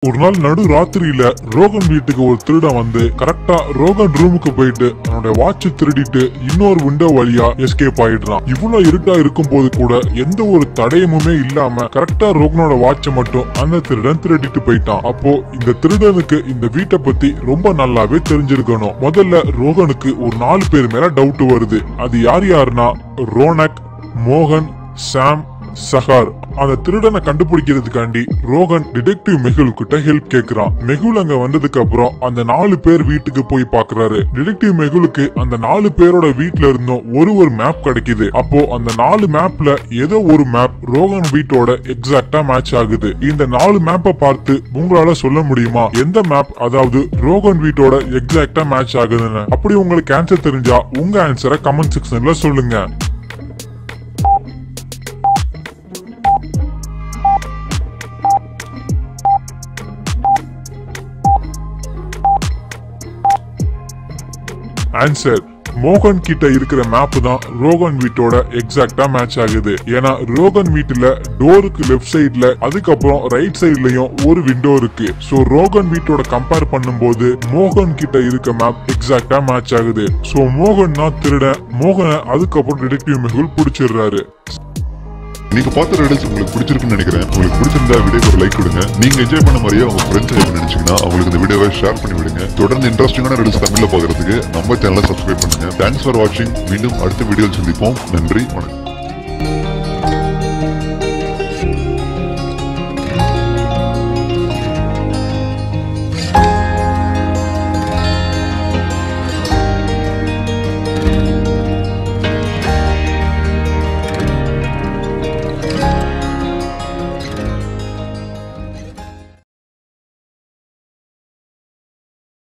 ஒரு நாள் நடு ராத்திரியில ரோகன் வீட்டுக்கு ஒரு திருடன் வந்து கரெக்டா ரோகன் ரூமுக்கு போயிட்டு அவனோட வாட்ச் திருடிட்டு இன்னொரு விண்டோ வழியா எஸ்கேப் ஆயிடுறான் இவ்வளவு இருட்டா இருக்கும் போது கூட எந்த ஒரு தடயமுமே இல்லாம கரெக்டா ரோகனோட வாட்சை மட்டும் அந்த திருடன் திருடிட்டு போயிட்டான் அப்போ இந்த திருடனுக்கு இந்த வீட்டை பத்தி ரொம்ப நல்லாவே தெரிஞ்சிருக்கணும் முதல்ல ரோகனுக்கு ஒரு நாலு பேர் மேல டவுட் வருது அது யார் யாருன்னா ரோனக் மோகன் சாம் சஹார் அந்த திருடனை கண்டுபிடிக்கிறதுக்காண்டி ரோகன் டிடெக்டிவ் மெகுல் கிட்ட ஹெல்ப் கேக்குறான் மெகுல் அங்க வந்ததுக்கு அப்புறம் அந்த நாலு பேர் வீட்டுக்கு போய் பாக்குறாரு டிடெக்டிவ் மெகுலுக்கு அந்த நாலு பேரோட வீட்ல இருந்தும் ஒரு ஒரு மேப் கிடைக்குது அப்போ அந்த நாலு மேப்ல ஏதோ ஒரு மேப் ரோகன் வீட்டோட எக்ஸாக்டா மேட்ச் ஆகுது இந்த நாலு மேப்பை பார்த்து உங்களால சொல்ல முடியுமா எந்த மேப் அதாவது ரோகன் வீட்டோட எக்ஸாக்டா மேட்ச் ஆகுதுன்னு அப்படி உங்களுக்கு ஆன்சர் தெரிஞ்சா உங்க ஆன்சரை கமெண்ட் செக்ஷன்ல சொல்லுங்க ஆன்சர் மோகன் கிட்ட இருக்கிற மேப் தான் ரோகன் வீட்டோட எக்ஸாக்டா மேட்ச் ஆகுது ஏன்னா ரோகன் வீட்டுல டோருக்கு லெஃப்ட் சைடுல அதுக்கப்புறம் ரைட் சைடுலயும் ஒரு விண்டோ இருக்கு சோ ரோகன் வீட்டோட கம்பேர் பண்ணும்போது மோகன் கிட்ட இருக்க மேப் எக்ஸாக்டா மேட்ச் ஆகுது சோ மோகன் தான் திருடன் மோகனை அதுக்கப்புறம் டிடெக்டிவ் மெகுல் பிடிச்சிடுறாரு நீங்க பார்த்த ரைடல்ஸ் உங்களுக்கு பிடிச்சிருக்குன்னு நினைக்கிறேன் உங்களுக்கு பிடிச்சிருந்தா வீடியோக்கு ஒரு லைக் கொடுங்க நீங்க என்ஜாய் பண்ண மாதிரியே உங்க ஃப்ரெண்ட்ஸ் என்ஜாய் நினைச்சீங்கன்னா அவங்களுக்கு இந்த வீடியோவை ஷேர் பண்ணி விடுங்க தொடர்ந்து இன்ட்ரெஸ்டிங்கான ரைடல்ஸ் தமிழ்ல பாக்குறதுக்கு நம்ம சேனலை சப்ஸ்கிரைப் பண்ணுங்க தேங்க்ஸ் ஃபார் வாட்சிங் மீண்டும் அடுத்த வீடியோவில் சந்திப்போம் நன்றி வணக்கம்